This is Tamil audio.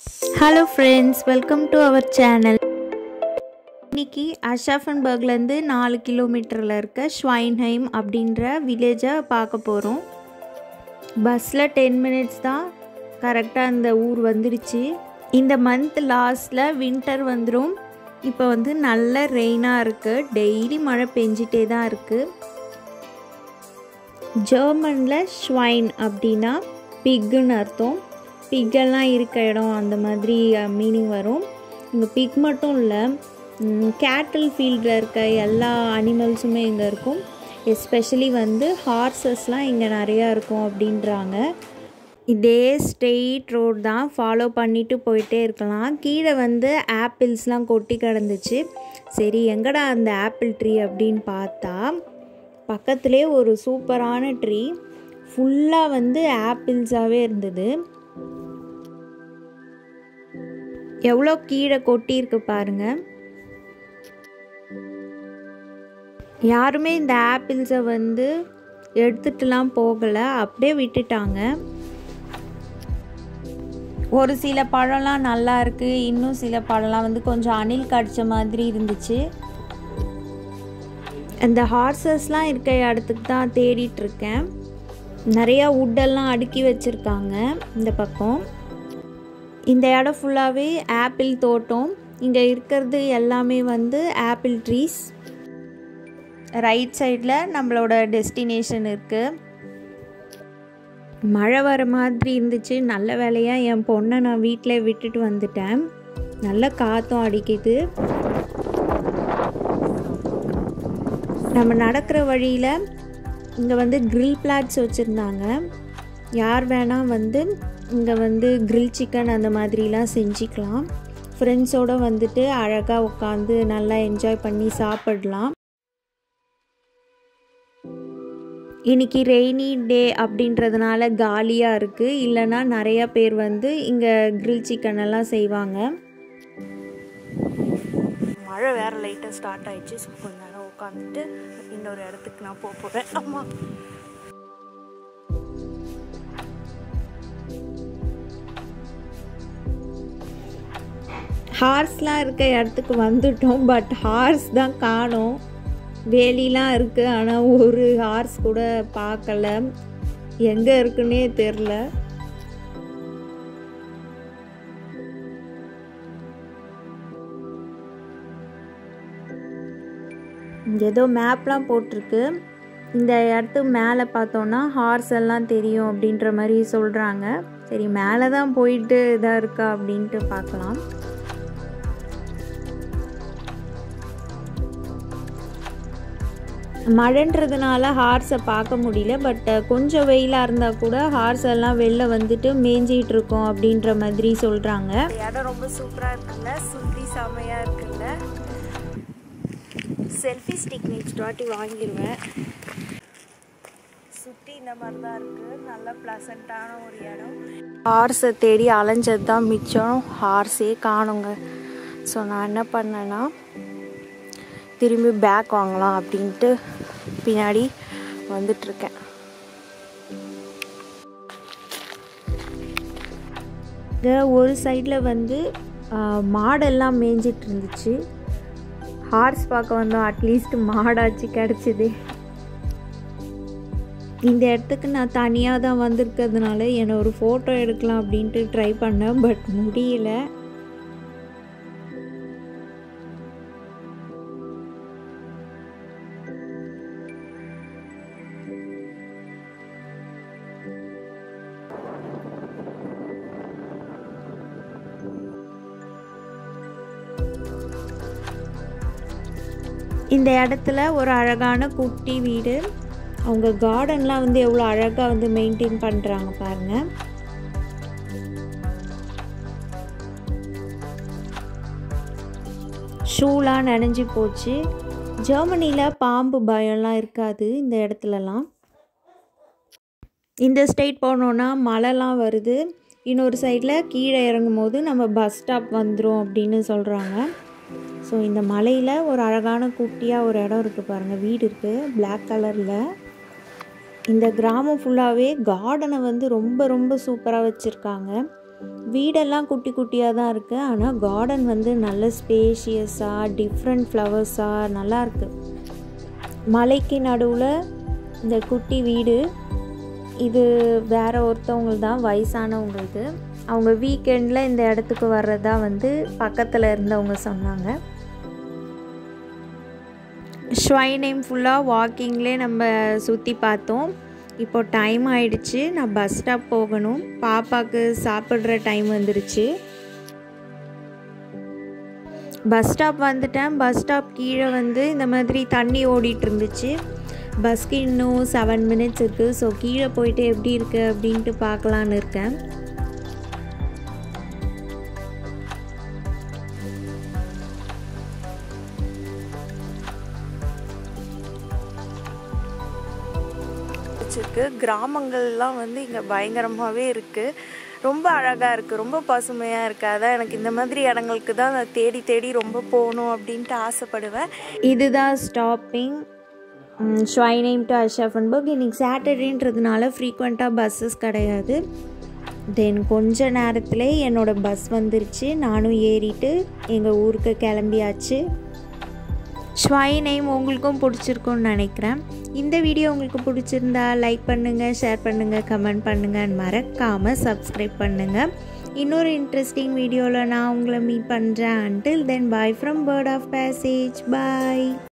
hello friends welcome to our channel இன்னைக்கு அஷாஃபன்பர்க்லேருந்து நாலு கிலோமீட்டரில் இருக்க ஷ்வைன்ஹைம் அப்படின்ற வில்லேஜை பார்க்க போகிறோம் பஸ்ஸில் டென் மினிட்ஸ் தான் கரெக்டாக அந்த ஊர் வந்துடுச்சு இந்த மந்த் லாஸ்ட்டில் வின்டர் வந்துடும் இப்போ வந்து நல்ல ரெயினாக இருக்குது டெய்லி மழை பெஞ்சிட்டே தான் இருக்குது ஜெர்மனில் ஷ்வைன் அப்படின்னா பிக்குன்னு அர்த்தம் பிக்கெல்லாம் இருக்க இடம் அந்த மாதிரி மீனிங் வரும் இங்கே பிக் மட்டும் இல்லை கேட்டில் ஃபீல்டில் இருக்க எல்லா அனிமல்ஸுமே இங்கே இருக்கும் எஸ்பெஷலி வந்து ஹார்சஸ்லாம் இங்கே நிறையா இருக்கும் அப்படின்றாங்க இதே ஸ்ட்ரெயிட் ரோட் தான் ஃபாலோ பண்ணிட்டு போயிட்டே இருக்கலாம் கீழே வந்து ஆப்பிள்ஸ்லாம் கொட்டி கிடந்துச்சு சரி எங்கடா அந்த ஆப்பிள் ட்ரீ அப்படின்னு பார்த்தா பக்கத்துலேயே ஒரு சூப்பரான ட்ரீ ஃபுல்லாக வந்து ஆப்பிள்ஸாகவே இருந்தது எவ்வளோ கீழே கொட்டியிருக்கு பாருங்க யாருமே இந்த ஆப்பிள்ஸை வந்து எடுத்துட்டுலாம் போகலை அப்படியே விட்டுட்டாங்க ஒரு சில பழம்லாம் நல்லா இருக்குது இன்னும் சில பழம்லாம் வந்து கொஞ்சம் அணில் கடிச்ச மாதிரி இருந்துச்சு அந்த ஹார்சஸ்லாம் இருக்க இடத்துக்கு தான் தேடிட்டுருக்கேன் நிறையா உட்டெல்லாம் அடுக்கி வச்சுருக்காங்க இந்த பக்கம் இந்த இடம் ஃபுல்லாகவே ஆப்பிள் தோட்டம் இங்கே இருக்கிறது எல்லாமே வந்து ஆப்பிள் ட்ரீஸ் ரைட் சைடில் நம்மளோட டெஸ்டினேஷன் இருக்குது மழை வர மாதிரி இருந்துச்சு நல்ல வேலையாக என் பொண்ணை நான் வீட்டில் விட்டுட்டு வந்துட்டேன் நல்ல காற்றும் அடிக்குது நம்ம நடக்கிற வழியில் இங்கே வந்து க்ரில் பிளாட்ஸ் வச்சுருந்தாங்க யார் வேணால் வந்து இங்கே வந்து க்ரில் சிக்கன் அந்த மாதிரிலாம் செஞ்சுக்கலாம் ஃப்ரெண்ட்ஸோடு வந்துட்டு அழகாக உட்காந்து நல்லா என்ஜாய் பண்ணி சாப்பிடலாம் இன்றைக்கி ரெய்னி டே அப்படின்றதுனால காலியாக இருக்குது இல்லைன்னா நிறையா பேர் வந்து இங்கே க்ரில் சிக்கன் எல்லாம் செய்வாங்க மழை வேறு லைட்டாக ஸ்டார்ட் ஆயிடுச்சு ஸோ கொஞ்ச நேரம் உட்காந்துட்டு இன்னொரு இடத்துக்கு நான் போக போகிறேன் அம்மா ஹார்ஸ்லாம் இருக்க இடத்துக்கு வந்துட்டோம் பட் ஹார்ஸ் தான் காணோம் வேலிலாம் இருக்குது ஆனால் ஒரு ஹார்ஸ் கூட பார்க்கல எங்கே இருக்குன்னே தெரில ஏதோ மேப்லாம் போட்டிருக்கு இந்த இடத்து மேலே பார்த்தோன்னா ஹார்ஸ் எல்லாம் தெரியும் அப்படின்ற மாதிரி சொல்கிறாங்க சரி மேலே தான் போயிட்டு இதாக இருக்கா அப்படின்ட்டு பார்க்கலாம் மழைன்றதுனால ஹார்ஸை பார்க்க முடியல பட் கொஞ்சம் வெயிலாக இருந்தால் கூட ஹார்ஸ் எல்லாம் வெளில வந்துட்டு மேய்ஞ்சிட்டு இருக்கோம் அப்படின்ற மாதிரி சொல்கிறாங்க இந்த இடம் ரொம்ப சூப்பராக இருக்குல்ல சுற்றி செமையாக இருக்குல்ல செல்ஃபி ஸ்டிக் நெக்ஸ்ட் வாட்டி வாங்கிடுவேன் சுற்றி இந்த மாதிரி தான் இருக்குது நல்ல ப்ளசண்ட்டான ஒரு இடம் ஹார்ஸை தேடி அலைஞ்சது தான் மிச்சம் ஹார்ஸே காணுங்க ஸோ நான் என்ன பண்ணேன்னா திரும்பி பேக் வாங்கலாம் அப்படின்ட்டு பின்னாடி வந்துட்டுருக்கேன் இங்கே ஒரு சைடில் வந்து மாடெல்லாம் மேய்ஞ்சிட்டு இருந்துச்சு ஹார்ஸ் பார்க்க வந்தோம் அட்லீஸ்ட் மாடாச்சு கிடச்சிது இந்த இடத்துக்கு நான் தனியாக தான் வந்திருக்கிறதுனால என்னை ஒரு ஃபோட்டோ எடுக்கலாம் அப்படின்ட்டு ட்ரை பண்ணேன் பட் முடியல இந்த இடத்துல ஒரு அழகான குட்டி வீடு அவங்க கார்டன்லாம் வந்து எவ்வளோ அழகாக வந்து மெயின்டைன் பண்ணுறாங்க பாருங்கள் ஷூலாம் நனைஞ்சு போச்சு ஜெர்மனியில் பாம்பு பயம்லாம் இருக்காது இந்த இடத்துலலாம் இந்த ஸ்டேட் போனோன்னா மழைலாம் வருது இன்னொரு சைடில் கீழே இறங்கும் போது நம்ம பஸ் ஸ்டாப் வந்துடும் அப்படின்னு சொல்கிறாங்க ஸோ இந்த மலையில் ஒரு அழகான குட்டியாக ஒரு இடம் இருக்குது பாருங்கள் வீடு இருக்குது பிளாக் கலரில் இந்த கிராமம் ஃபுல்லாகவே கார்டனை வந்து ரொம்ப ரொம்ப சூப்பராக வச்சுருக்காங்க வீடெல்லாம் குட்டி குட்டியாக தான் இருக்குது ஆனால் கார்டன் வந்து நல்ல ஸ்பேஷியஸாக டிஃப்ரெண்ட் ஃப்ளவர்ஸாக நல்லாயிருக்கு மலைக்கு நடுவில் இந்த குட்டி வீடு இது வேற ஒருத்தவங்க தான் வயசானவங்களுக்கு அவங்க வீக்கெண்டில் இந்த இடத்துக்கு வர்றதா வந்து பக்கத்தில் இருந்தவங்க சொன்னாங்க ஷ்வைனைம் ஃபுல்லாக வாக்கிங்லேயே நம்ம சுற்றி பார்த்தோம் இப்போ டைம் ஆயிடுச்சு நான் பஸ் ஸ்டாப் போகணும் பாப்பாவுக்கு சாப்பிட்ற டைம் வந்துருச்சு பஸ் ஸ்டாப் வந்துட்டேன் பஸ் ஸ்டாப் கீழே வந்து இந்த மாதிரி தண்ணி ஓடிட்டு இருந்துச்சு பஸ்க்கு இன்னும் செவன் மினிட்ஸ் இருக்குது ஸோ கீழே போயிட்டு எப்படி இருக்குது அப்படின்ட்டு பார்க்கலான்னு இருக்கேன் வச்சிருக்கு கிராமங்கள்லாம் வந்து இங்கே பயங்கரமாகவே இருக்குது ரொம்ப அழகாக இருக்குது ரொம்ப பசுமையாக இருக்குது அதான் எனக்கு இந்த மாதிரி இடங்களுக்கு தான் நான் தேடி தேடி ரொம்ப போகணும் அப்படின்ட்டு ஆசைப்படுவேன் இதுதான் ஸ்டாப்பிங் ஷ்வைனைம் டு அஷாஃபன்பர்க் இன்றைக்கி சாட்டர்டேன்றதுனால ஃப்ரீக்வெண்ட்டாக பஸ்ஸஸ் கிடையாது தென் கொஞ்ச நேரத்தில் என்னோடய பஸ் வந்துருச்சு நானும் ஏறிட்டு எங்கள் ஊருக்கு கிளம்பியாச்சு ஷ்வைனைம் உங்களுக்கும் பிடிச்சிருக்கும்னு நினைக்கிறேன் இந்த வீடியோ உங்களுக்கு பிடிச்சிருந்தா லைக் பண்ணுங்கள் ஷேர் பண்ணுங்கள் கமெண்ட் பண்ணுங்கள் மறக்காமல் சப்ஸ்கிரைப் பண்ணுங்கள் இன்னொரு இன்ட்ரெஸ்டிங் வீடியோவில் நான் உங்களை மீட் பண்ணுறேன் until then bye from bird of passage bye